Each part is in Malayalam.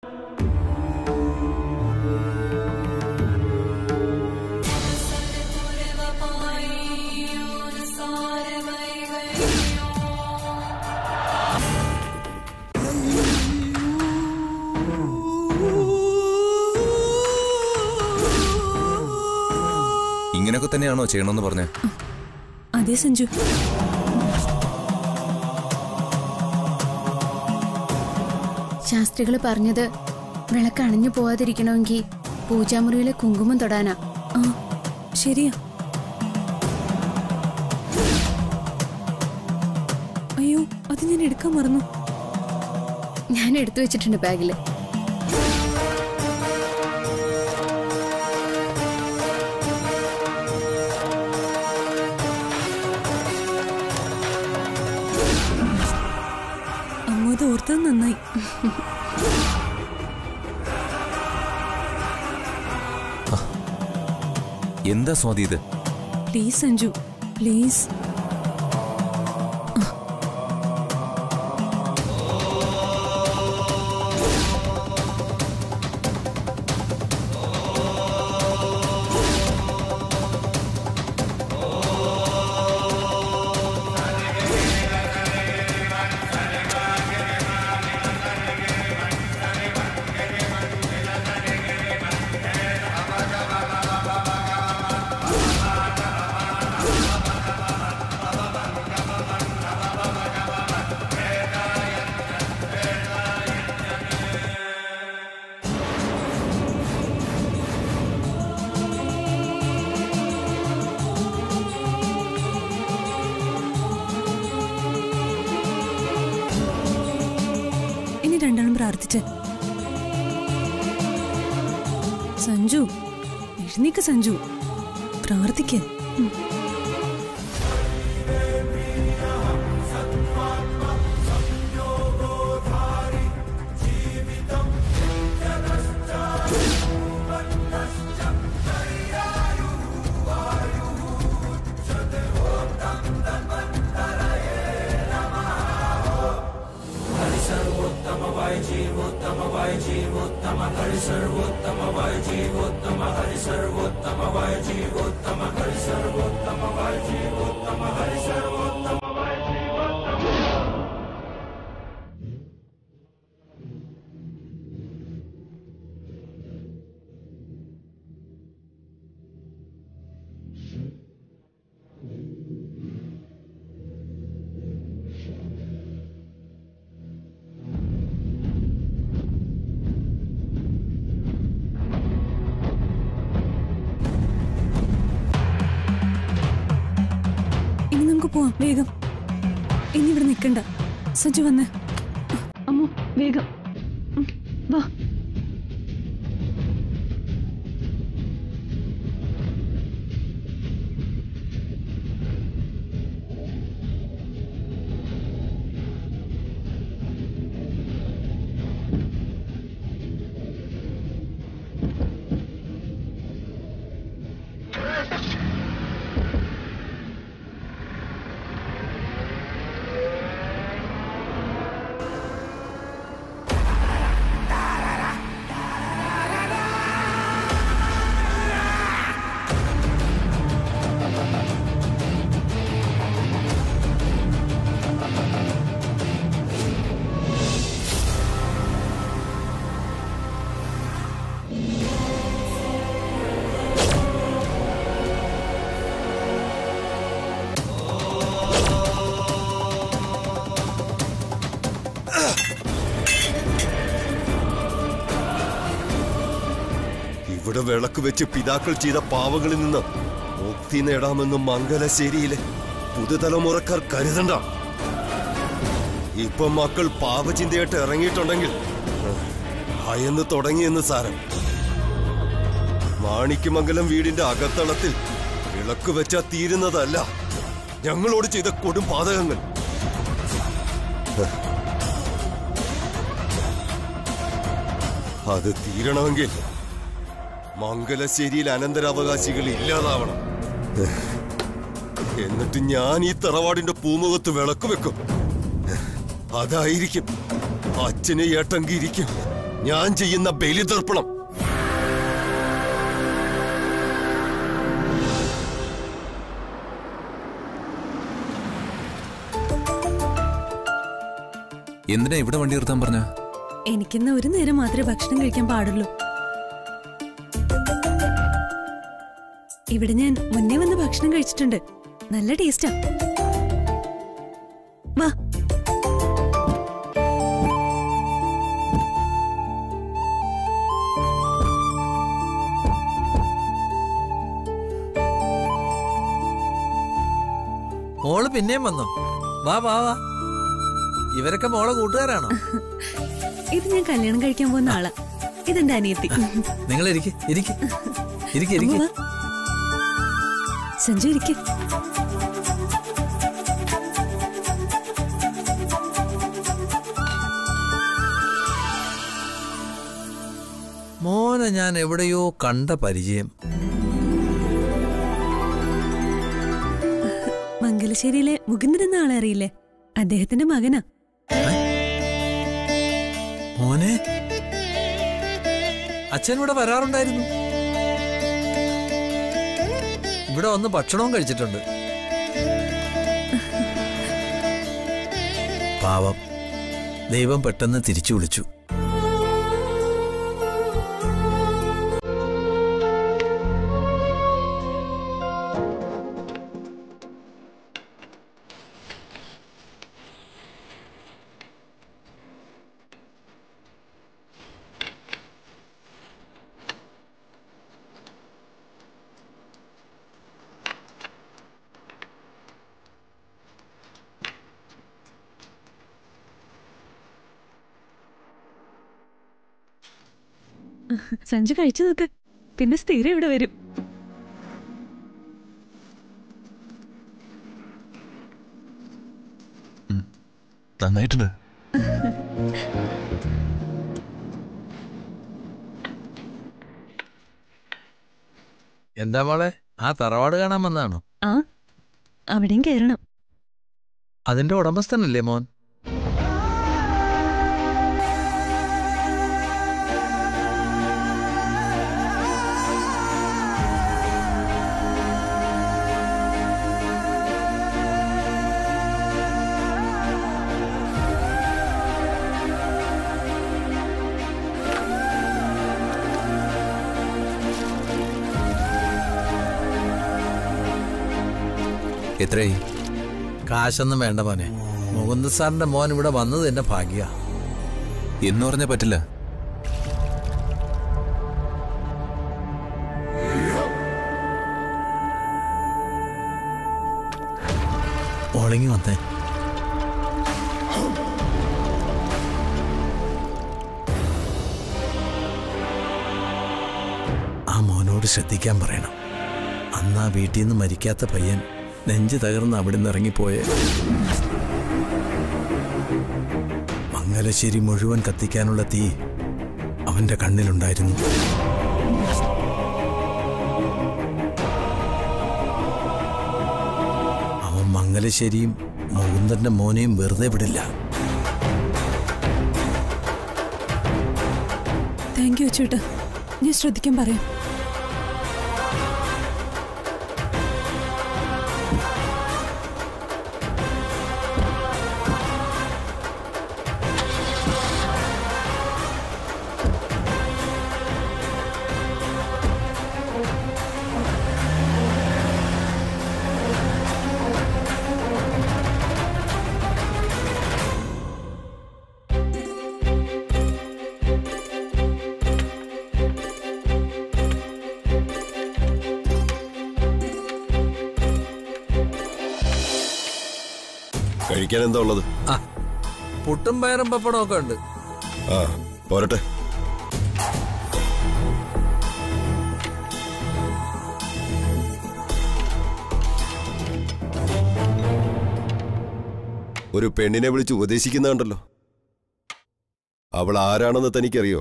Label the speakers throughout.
Speaker 1: ഇങ്ങനെയൊക്കെ തന്നെയാണോ ചെയ്യണമെന്ന് പറഞ്ഞേ
Speaker 2: അതെ സഞ്ജു
Speaker 3: ശാസ്ത്രികൾ പറഞ്ഞത് വിളക്ക് അണഞ്ഞു പോവാതിരിക്കണമെങ്കിൽ പൂജാമുറിയിലെ കുങ്കുമം തൊടാനാ
Speaker 2: ആ ശരിയാ അയ്യോ അത് ഞാൻ എടുക്കാൻ മറന്നു
Speaker 3: ഞാൻ എടുത്തു വെച്ചിട്ടുണ്ട് ബാഗിൽ
Speaker 2: അങ്ങോട്ട് ഓർത്തത് നന്നായി
Speaker 1: എന്താ സ്വാതി ഇത്
Speaker 2: പ്ലീസ് സഞ്ജു പ്ലീസ് ഇനി രണ്ടാളും പ്രാർത്ഥിച്ച് സഞ്ജു എഴുന്നേക്ക് സഞ്ജു പ്രാർത്ഥിക്ക ഇനി നമുക്ക് പോവാം വേഗം ഇനി ഇവിടെ നിൽക്കണ്ട സഞ്ജു വന്ന് അമ്മോ വേഗം ഉം, വാ
Speaker 4: ഇവിടെ വിളക്ക് വെച്ച് പിതാക്കൾ ചെയ്ത പാവങ്ങളിൽ നിന്ന് മുക്തി നേടാമെന്ന് മംഗലശ്ശേരിയിലെ പുതുതലമുറക്കാർ കരുതണ്ട ഇപ്പൊ മക്കൾ പാപചിന്തയായിട്ട് ഇറങ്ങിയിട്ടുണ്ടെങ്കിൽ ഭയന്ന് തുടങ്ങിയെന്ന് സാരം മാണിക്യമംഗലം വീടിന്റെ അകത്തളത്തിൽ വിളക്ക് വെച്ചാ തീരുന്നതല്ല ഞങ്ങളോട് ചെയ്ത കൊടും പാതകങ്ങൾ അത് തീരണമെങ്കിൽ മംഗലശ്ശേരിയിൽ അനന്തരാവകാശികൾ ഇല്ലാതാവണം എന്നിട്ട് ഞാൻ ഈ തറവാടിന്റെ പൂമുഖത്ത് വിളക്ക് വെക്കും അതായിരിക്കും അച്ഛനെ ഏട്ടങ്കിരിക്കും ഞാൻ ചെയ്യുന്ന ബലിതർപ്പണം
Speaker 1: എന്തിനാ ഇവിടെ വണ്ടി നിർത്താൻ പറഞ്ഞ
Speaker 2: എനിക്കിന്ന് ഒരു നേരം മാത്രമേ ഭക്ഷണം കഴിക്കാൻ പാടുള്ളൂ ഇവിടെ ഞാൻ മുന്നേ വന്ന് ഭക്ഷണം കഴിച്ചിട്ടുണ്ട് നല്ല ടേസ്റ്റാ വാ
Speaker 5: മോള് പിന്നെയും വന്നോ വാ വാ വാ ഇവരൊക്കെ മോളെ കൂട്ടുകാരാണോ
Speaker 2: ഇത് ഞാൻ കല്യാണം കഴിക്കാൻ പോകുന്ന ആളാ ഇതെന്റെ അനിയത്തി
Speaker 5: നിങ്ങൾ ഇരിക്ക് ഇരിക്ക് ഇരിക്ക്
Speaker 2: അമ്മ
Speaker 5: ഇരിക്ക്
Speaker 2: വാ. സഞ്ജു ഇരിക്കെ
Speaker 5: മോനെ ഞാൻ എവിടെയോ കണ്ട പരിചയം
Speaker 2: മംഗലശ്ശേരിയിലെ മുകുന്ദൻ എന്ന ആളെ അറിയില്ലേ അദ്ദേഹത്തിന്റെ മകനാ
Speaker 5: മോനെ അച്ഛൻ ഇവിടെ വരാറുണ്ടായിരുന്നു ഇവിടെ വന്ന് ഭക്ഷണവും കഴിച്ചിട്ടുണ്ട് പാവം ദൈവം പെട്ടെന്ന് തിരിച്ചു വിളിച്ചു
Speaker 2: സഞ്ജു കഴിച്ചു നോക്ക് പിന്നെ സ്ഥിരം ഇവിടെ വരും
Speaker 1: നന്നായിട്ടുണ്ട്
Speaker 5: എന്താ മോളെ ആ തറവാട് കാണാൻ വന്നാണോ
Speaker 2: ആ അവിടെയും കയറണം
Speaker 5: അതിന്റെ ഉടമസ്ഥനല്ലേ മോൻ
Speaker 1: എത്രയായി
Speaker 5: കാശൊന്നും വേണ്ട മോനെ മുകുന്ദ സാറിന്റെ മോൻ ഇവിടെ വന്നത് എന്റെ ഭാഗ്യ
Speaker 1: എന്ന് പറഞ്ഞാൽ പറ്റില്ല
Speaker 5: ഓളങ്ങി വന്നേ ആ മോനോട് ശ്രദ്ധിക്കാൻ പറയണം അന്ന് ആ വീട്ടിൽ നിന്ന് മരിക്കാത്ത പയ്യൻ നെഞ്ച് തകർന്ന് അവിടെ നിന്ന് ഇറങ്ങിപ്പോയെ മംഗലശ്ശേരി മുഴുവൻ കത്തിക്കാനുള്ള തീ അവന്റെ കണ്ണിലുണ്ടായിരുന്നു അവൻ മംഗലശ്ശേരിയും മുകുന്ദന്റെ മോനെയും വെറുതെ വിടില്ല
Speaker 2: താങ്ക് യു ചേട്ടാ ഞാൻ ശ്രദ്ധിക്കാൻ പറയാം
Speaker 4: കഴിക്കാൻ എന്താ ഉള്ളത്
Speaker 5: ആ പുട്ടും പയറും പപ്പടവും ഒക്കെ ഉണ്ട്
Speaker 4: ആ പോരട്ടെ ഒരു പെണ്ണിനെ വിളിച്ച് ഉപദേശിക്കുന്നുണ്ടല്ലോ അവൾ ആരാണെന്ന് തനിക്കറിയോ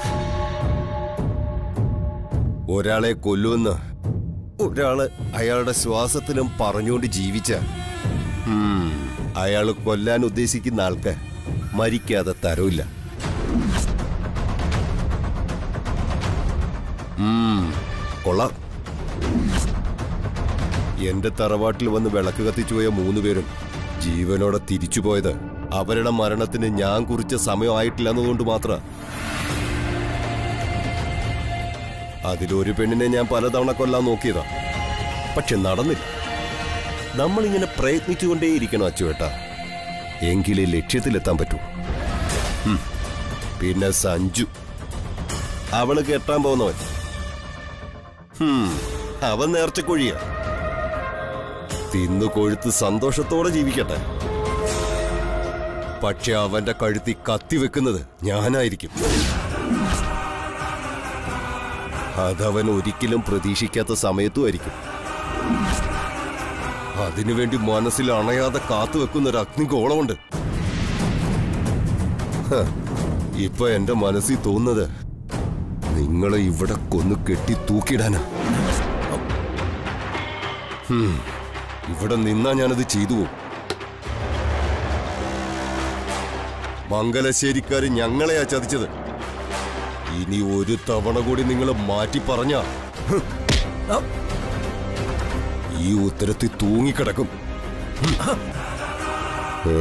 Speaker 4: ഒരാളെ കൊല്ലുമെന്ന് ഒരാള് അയാളുടെ ശ്വാസത്തിലും പറഞ്ഞുകൊണ്ട് ജീവിച്ച ഉം, അയാള് കൊല്ലാൻ ഉദ്ദേശിക്കുന്ന ആൾക്ക് മരിക്കാതെ തരവില്ല ഉം, കൊള്ളാം എന്റെ തറവാട്ടിൽ വന്ന് വിളക്ക് കത്തിച്ചു പോയ മൂന്ന് പേരും ജീവനോടെ തിരിച്ചുപോയത് അവരുടെ മരണത്തിന് ഞാൻ കുറിച്ച സമയമായിട്ടില്ല എന്നതുകൊണ്ട് മാത്രം അതിലൊരു പെണ്ണിനെ ഞാൻ പലതവണ കൊല്ലാൻ നോക്കിയതാ പക്ഷെ നടന്നില്ല നമ്മളിങ്ങനെ പ്രയത്നിച്ചുകൊണ്ടേയിരിക്കണം അച്ചുവേട്ട എങ്കിലേ ലക്ഷ്യത്തിലെത്താൻ പറ്റൂ ഉം. പിന്നെ സഞ്ജു അവള് കെട്ടാൻ പോകുന്നവൻ ഹും, അവൻ നേർച്ചക്കൊഴിയ തിന്നു കൊഴുത്ത് സന്തോഷത്തോടെ ജീവിക്കട്ടെ പക്ഷെ അവന്റെ കഴുത്തി കത്തി വെക്കുന്നത് ഞാനായിരിക്കും അതവൻ ഒരിക്കലും പ്രതീക്ഷിക്കാത്ത സമയത്തും ആയിരിക്കും അതിനുവേണ്ടി മനസ്സിൽ അണയാതെ കാത്തു വെക്കുന്ന ഒരു അഗ്നിഗോളമുണ്ട് ഹ, ഇപ്പൊ എന്റെ മനസ്സിൽ തോന്നുന്നത് നിങ്ങളെ ഇവിടെ കൊന്നു കെട്ടി തൂക്കിടാനാ ഹും, ഇവിടെ നിന്നാ ഞാനത് ചെയ്തു പോകും മംഗലശ്ശേരിക്കാര് ഞങ്ങളെയാ ചതിച്ചത് ഇനി ഒരു തവണ കൂടി നിങ്ങൾ മാറ്റി പറഞ്ഞ ഈ ഉത്തരത്തിൽ തൂങ്ങിക്കിടക്കും ഏ.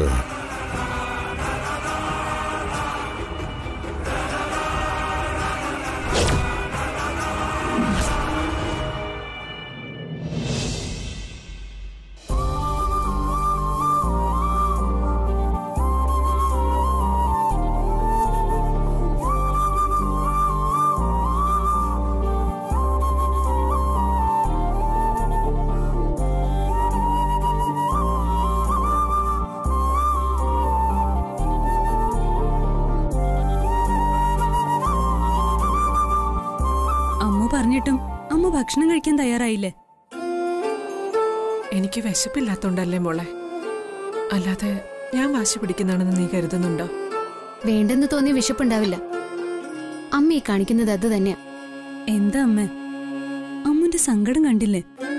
Speaker 2: അമ്മ പറഞ്ഞിട്ടും അമ്മ ഭക്ഷണം കഴിക്കാൻ തയ്യാറായില്ലേ
Speaker 6: എനിക്ക് വിശപ്പില്ലാത്തോണ്ടല്ലേ മോളെ അല്ലാതെ ഞാൻ വാശി പിടിക്കുന്നതാണെന്ന് നീ കരുതുന്നുണ്ടോ
Speaker 3: വേണ്ടെന്ന് തോന്നിയ വിശപ്പുണ്ടാവില്ല അമ്മ ഈ കാണിക്കുന്നത് അത് തന്നെയാ
Speaker 2: എന്താ അമ്മ അമ്മന്റെ സങ്കടം കണ്ടില്ലേ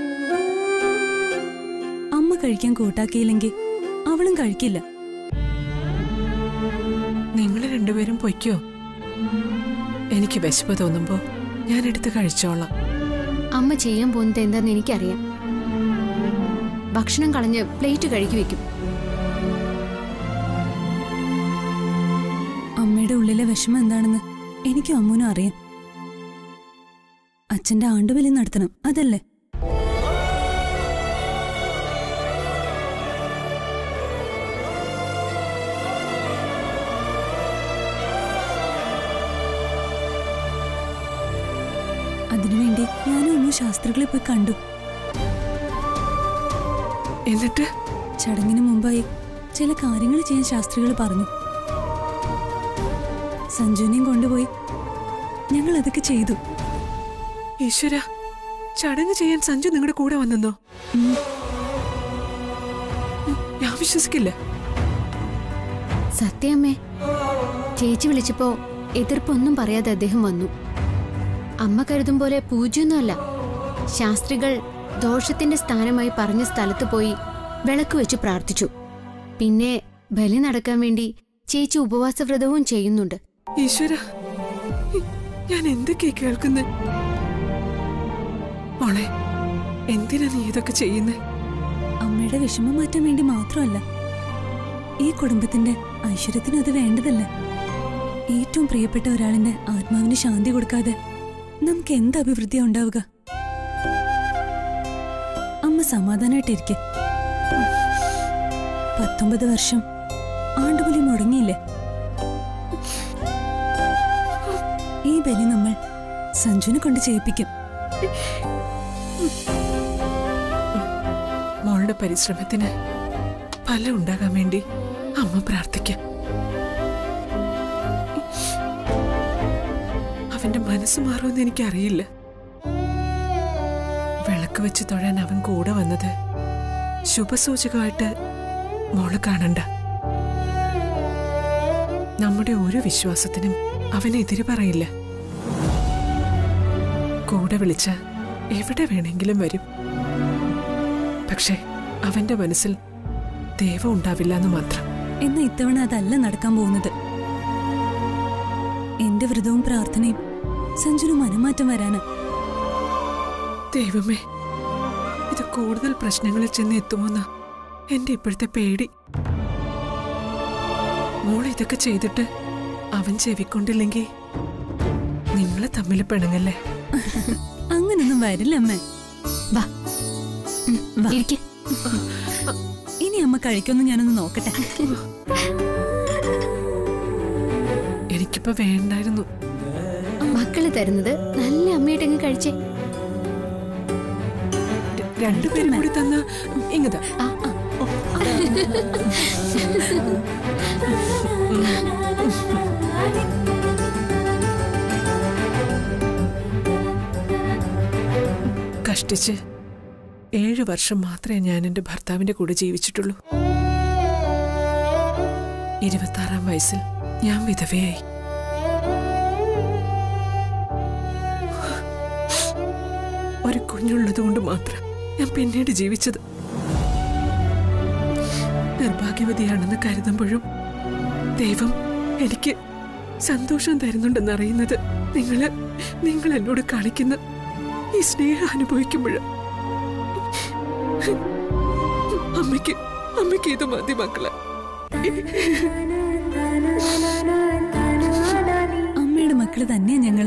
Speaker 2: അമ്മ കഴിക്കാൻ കൂട്ടാക്കിയില്ലെങ്കിൽ അവളും കഴിക്കില്ല
Speaker 6: നിങ്ങൾ രണ്ടുപേരും പൊയ്ക്കോ എനിക്ക് വിശപ്പ് തോന്നുമ്പോ ഞാൻ എടുത്ത് കഴിച്ചോളാം
Speaker 3: അമ്മ ചെയ്യാൻ പോകുന്നത് എന്താന്ന് എനിക്കറിയാം ഭക്ഷണം കളഞ്ഞ് പ്ലേറ്റ് കഴുകി വെക്കും
Speaker 2: അമ്മയുടെ ഉള്ളിലെ വിഷമം എന്താണെന്ന് എനിക്കും അമ്മൂനും അറിയാം അച്ഛന്റെ ആണ്ടുബലി നടത്തണം അതല്ലേ അതിനുവേണ്ടി ഞാനും അമ്മ ശാസ്ത്രികളെ പോയി കണ്ടു
Speaker 6: എന്നിട്ട്
Speaker 2: ചടങ്ങിന് മുമ്പായി ചില കാര്യങ്ങൾ ചെയ്യാൻ ശാസ്ത്രികൾ പറഞ്ഞു സഞ്ജുവിനെയും കൊണ്ടുപോയി ഞങ്ങൾ അതൊക്കെ ചെയ്തു
Speaker 6: ഈശ്വര ചടങ്ങ് ചെയ്യാൻ സഞ്ജു നിങ്ങളുടെ കൂടെ വന്നെന്നോ
Speaker 2: ഉം.
Speaker 6: ഞാൻ വിശ്വസിക്കില്ല
Speaker 3: സത്യമേ ചേച്ചി വിളിച്ചപ്പോ എതിർപ്പൊന്നും പറയാതെ അദ്ദേഹം വന്നു അമ്മ കരുതും പോലെ പൂജ്യമൊന്നുമല്ല ശാസ്ത്രികൾ ദോഷത്തിന്റെ സ്ഥാനമായി പറഞ്ഞ സ്ഥലത്ത് പോയി വിളക്ക് വെച്ച് പ്രാർത്ഥിച്ചു പിന്നെ ബലി നടക്കാൻ വേണ്ടി ചേച്ചി ഉപവാസവ്രതവും ചെയ്യുന്നുണ്ട്
Speaker 6: ഈശ്വര ഞാൻ എന്തൊക്കെയാ കേൾക്കുന്നത് മോളെ എന്തിനാ നീ ഇതൊക്കെ ചെയ്യുന്നേ
Speaker 2: അമ്മയുടെ വിഷമം മാറ്റാൻ വേണ്ടി മാത്രമല്ല ഈ കുടുംബത്തിന്റെ ഐശ്വര്യത്തിന് അത് വേണ്ടതല്ലേ ഏറ്റവും പ്രിയപ്പെട്ട ഒരാളിന്റെ ആത്മാവിന് ശാന്തി കൊടുക്കാതെ നമുക്ക് എന്ത് അഭിവൃദ്ധി ഉണ്ടാവുക അമ്മ സമാധാനമായിട്ടിരിക്കെ പത്തൊമ്പത് വർഷം ആണ്ടുബലി മുടങ്ങിയില്ലേ ഈ ബലി നമ്മൾ സഞ്ജുവിനെ കൊണ്ട് ചെയ്യിപ്പിക്കും
Speaker 6: മോളുടെ പരിശ്രമത്തിന് ഫലം ഉണ്ടാകാൻ വേണ്ടി അമ്മ പ്രാർത്ഥിക്കാം അവന്റെ മനസ്സ് മാറുമെന്ന് എനിക്കറിയില്ല വിളക്ക് വെച്ച് തൊഴാൻ അവൻ കൂടെ വന്നത് ശുഭസൂചകമായിട്ട് മോള് കാണണ്ട നമ്മുടെ ഒരു വിശ്വാസത്തിനും അവനെതിര് പറയില്ല കൂടെ വിളിച്ച എവിടെ വേണമെങ്കിലും വരും പക്ഷേ അവന്റെ മനസ്സിൽ ദൈവം ഉണ്ടാവില്ല എന്ന് മാത്രം
Speaker 2: എന്നാ ഇത്തവണ അതല്ല നടക്കാൻ പോകുന്നത് എന്റെ വ്രതവും പ്രാർത്ഥനയും സഞ്ജുന് മനമാറ്റം വരാന്
Speaker 6: ദൈവമേ ഇത് കൂടുതൽ പ്രശ്നങ്ങളിൽ ചെന്ന് എത്തുമോന്ന എന്റെ ഇപ്പോഴത്തെ പേടി മോൾ ഇതൊക്കെ ചെയ്തിട്ട് അവൻ ചെവിക്കൊണ്ടില്ലെങ്കിൽ നിങ്ങളെ തമ്മിൽ പിണങ്ങല്ലേ
Speaker 2: അങ്ങനൊന്നും വരില്ല അമ്മ
Speaker 3: വാ
Speaker 2: വാ.
Speaker 3: ഇരിക്കെ
Speaker 2: ഇനി അമ്മ കഴിക്കൊന്നും ഞാനൊന്ന് നോക്കട്ടെ
Speaker 6: എനിക്കിപ്പോ വേണ്ടായിരുന്നു
Speaker 3: മക്കള് തരുന്നത് നല്ല അമ്മയായിട്ടങ്ങ് കഴിച്ചേ
Speaker 6: ര- രണ്ടുപേരും കൂടി തന്ന ഇങ്ങതാ
Speaker 3: ആ ആ
Speaker 6: കഷ്ടിച്ച് ഏഴു വർഷം മാത്രമേ ഞാൻ എൻ്റെ ഭർത്താവിന്റെ കൂടെ ജീവിച്ചിട്ടുള്ളൂ ഇരുപത്താറാം വയസ്സിൽ ഞാൻ വിധവയായി ഒരു കുഞ്ഞുള്ളത് കൊണ്ട് മാത്രം ഞാൻ പിന്നീട് ജീവിച്ചത് നിർഭാഗ്യവതിയാണെന്ന് കരുതുമ്പോഴും ദൈവം എനിക്ക് സന്തോഷം തരുന്നുണ്ടെന്നറിയുന്നത് നിങ്ങള് നിങ്ങൾ എന്നോട് കാണിക്കുന്ന ഈ സ്നേഹം അനുഭവിക്കുമ്പോൾ അമ്മയ്ക്ക് അമ്മയ്ക്ക് ഇത് മതി മക്കളെ
Speaker 2: അമ്മയുടെ മക്കള് തന്നെയാ ഞങ്ങള്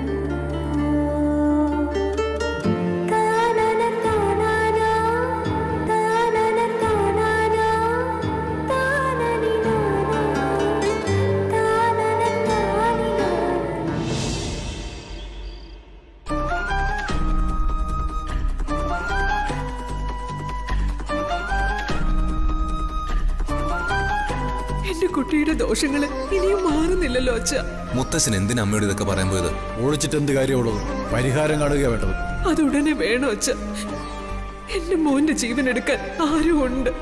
Speaker 6: എന്റെ കുട്ടിയുടെ ദോഷങ്ങള് ഇനിയും മാറുന്നില്ലല്ലോ അച്ഛ
Speaker 1: മുത്തശ്ശൻ എന്തിനാ അമ്മയോട് ഇതൊക്കെ പറയാൻ പോയത്
Speaker 5: ഒഴിച്ചിട്ട് എന്ത് കാര്യമുള്ളത് പരിഹാരം കാണുക വേണ്ടത്
Speaker 6: അതുടനെ വേണോ അച്ഛ എന്റെ മോന്റെ ജീവൻ എടുക്കാൻ ആരും ഉണ്ട്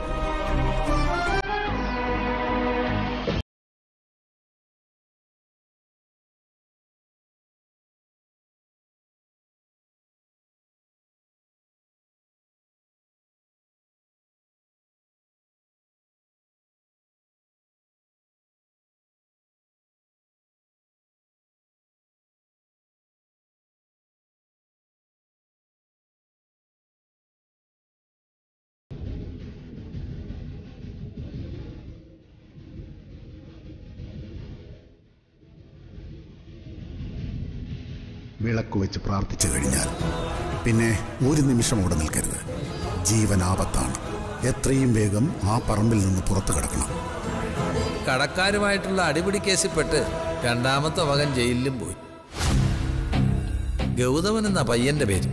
Speaker 7: വിളക്ക് വെച്ച് പ്രാർത്ഥിച്ചു കഴിഞ്ഞാൽ പിന്നെ ഒരു നിമിഷം അവിടെ നിൽക്കരുത് ജീവൻ ആപത്താണ് എത്രയും വേഗം ആ പറമ്പിൽ നിന്ന് പുറത്തു കിടക്കണം
Speaker 8: കടക്കാരുമായിട്ടുള്ള അടിപിടി കേസിൽപ്പെട്ട് രണ്ടാമത്തെ മകൻ ജയിലിലും പോയി ഗൗതമൻ എന്ന പയ്യന്റെ പേര്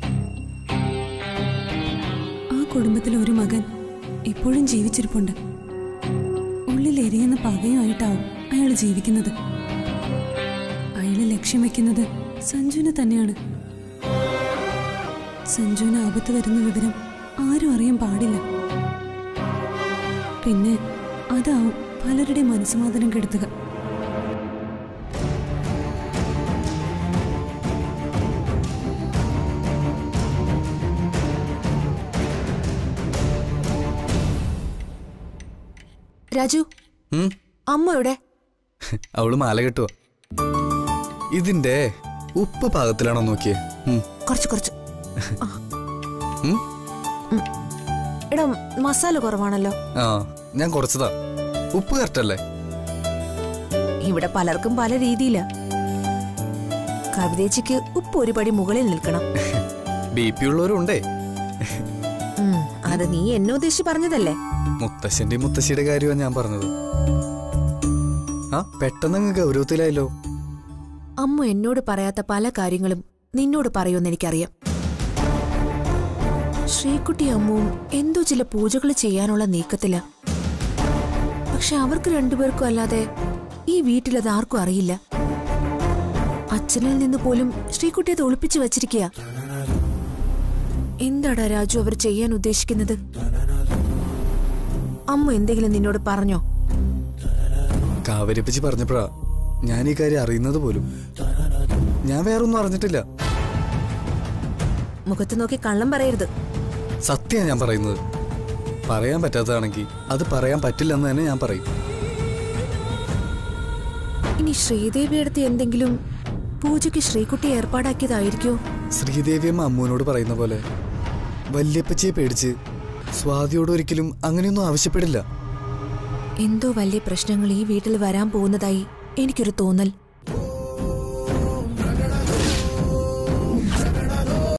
Speaker 2: ആ കുടുംബത്തിലെ ഒരു മകൻ ഇപ്പോഴും ജീവിച്ചിരിപ്പുണ്ട് ഉള്ളിൽ എരിയുന്ന പകയുമായിട്ടാവും അയാൾ ജീവിക്കുന്നത് അയാള് ലക്ഷ്യം വെക്കുന്നത് സഞ്ജുവിനെ തന്നെയാണ് സഞ്ജുവിന് ആപത്ത് വരുന്ന വിവരം ആരും അറിയാൻ പാടില്ല പിന്നെ അതാവും പലരുടെയും മനസ്സമാധാനം കെടുത്തുക
Speaker 9: രാജു അമ്മ എവിടെ
Speaker 10: അവള് മാല കെട്ടുവോ ഇതിന്റെ ഉപ്പ് പാകത്തിലാണോ നോക്കിയേ ഉം.
Speaker 9: കുറച്ച് കുറച്ച് ആ.
Speaker 10: ഉം?
Speaker 9: ഉം. എടാ മസാല കുറവാണല്ലോ
Speaker 10: ആ ഞാൻ കുറച്ചതാ ഉപ്പ് കറക്റ്റല്ലേ
Speaker 9: ഇവിടെ പലർക്കും പല രീതിയിലാ കവിതേച്ചിക്ക് ഉപ്പ് ഒരു പടി മുകളിൽ നിൽക്കണം
Speaker 10: ബി പി ഉള്ളവരും ഉണ്ടേ
Speaker 9: ഉം, അത് നീ എന്നെ ഉദ്ദേശിച്ച് പറഞ്ഞതല്ലേ
Speaker 10: മുത്തശ്ശന്റെ മുത്തശ്ശിയുടെ കാര്യമാണ് ഞാൻ പറഞ്ഞത് ആ പെട്ടെന്ന് അങ്ങ് ഗൗരവത്തിലായല്ലോ
Speaker 9: അമ്മ എന്നോട് പറയാത്ത പല കാര്യങ്ങളും നിന്നോട് പറയുമെന്ന് എനിക്കറിയാം ശ്രീകുട്ടി അമ്മുവും എന്തോ ചില പൂജകൾ ചെയ്യാനുള്ള നീക്കത്തില പക്ഷെ അവർക്ക് രണ്ടുപേർക്കും അല്ലാതെ ഈ വീട്ടിലത് ആർക്കും അറിയില്ല അച്ഛനിൽ നിന്ന് പോലും ശ്രീകുട്ടിയെ അത് ഒളിപ്പിച്ചു വച്ചിരിക്കുക എന്താടാ രാജു അവർ ചെയ്യാൻ ഉദ്ദേശിക്കുന്നത് അമ്മ എന്തെങ്കിലും നിന്നോട് പറഞ്ഞോ
Speaker 10: കാവരിപ്പിച്ച് പറഞ്ഞപ്പോഴാ ഞാൻ ഈ കാര്യം അറിയുന്നത് പോലും ഞാൻ വേറൊന്നും അറിഞ്ഞിട്ടില്ല
Speaker 9: മുഖത്ത് നോക്കി കള്ളം പറയരുത്
Speaker 10: സത്യം ഞാൻ പറയുന്നത് പറയാൻ പറ്റാത്തതാണെങ്കിൽ അത് പറയാൻ പറ്റില്ലെന്ന് തന്നെ ഞാൻ പറയും
Speaker 9: ഇനി ശ്രീദേവി അടുത്ത് എന്തെങ്കിലും പൂജയ്ക്ക് ശ്രീകുട്ടി ഏർപ്പാടാക്കിയതായിരിക്കോ
Speaker 10: ശ്രീദേവിയമ്മ അമ്മുവിനോട് പറയുന്ന പോലെ വല്യപ്പച്ചിയെ പേടിച്ച് സ്വാതിയോട് ഒരിക്കലും അങ്ങനെയൊന്നും ആവശ്യപ്പെടില്ല
Speaker 9: എന്തോ വലിയ പ്രശ്നങ്ങൾ ഈ വീട്ടിൽ വരാൻ പോകുന്നതായി എനിക്കൊരു തോന്നൽ